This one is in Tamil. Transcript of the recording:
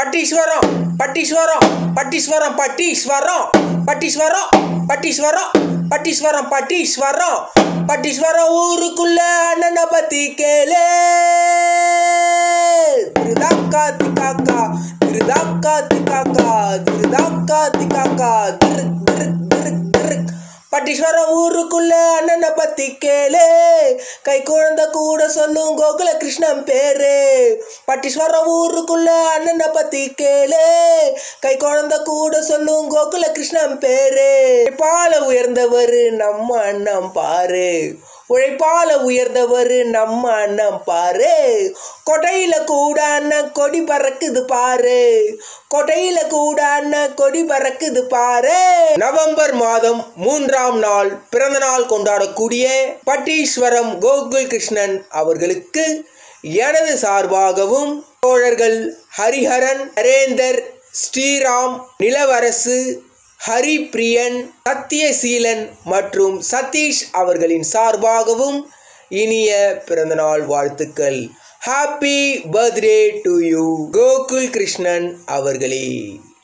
பட்டீஸ்வரம் பட்டீஸ்வரம் பட்டீஸ்வரம் பட்டீஸ்வரம் பட்டீஸ்வரம் பட்டீஸ்வரம் பட்டீஸ்வரம் பட்டீஸ்வரம் பட்டீஸ்வரம் ஊருக்குள்ள அண்ணனை பத்தி கேளு திருதாக்கா திக்காக்கா திருதாக்கா திக்காக்கா திருதாக்கா திக்காக்கா திரு திரு திரு திரு பட்டீஸ்வரம் ஊருக்குள்ள அண்ணனை பத்தி கேளு கை குழந்தை கூட சொல்லும் கோகுல கிருஷ்ணன் பேரு பட்டீஸ்வரம் ஊருக்குள்ள அண்ணனை பத்தி கேளு கை குழந்தை கூட சொல்லும் கோகுல கிருஷ்ணன் பேரு பால உயர்ந்தவர் நம்ம அண்ணன் பாரு உழைப்பால உயர்ந்தவர் நம்ம அண்ணன் பாரு கொடையில கூட அண்ணன் கொடி பறக்குது பாரு கொடையில கூட அண்ணன் கொடி பறக்குது பாரு நவம்பர் மாதம் மூன்றாம் நாள் பிறந்த நாள் கொண்டாடக்கூடிய பட்டீஸ்வரம் கோகுல் கிருஷ்ணன் அவர்களுக்கு எனது சார்பாகவும் தோழர்கள் ஹரிஹரன் நரேந்தர் ஸ்ரீராம் நிலவரசு ஹரிப்பிரியன் சத்யசீலன் மற்றும் சதீஷ் அவர்களின் சார்பாகவும் இனிய பிறந்தநாள் வாழ்த்துக்கள் happy birthday to you Gokul Krishnan அவர்களே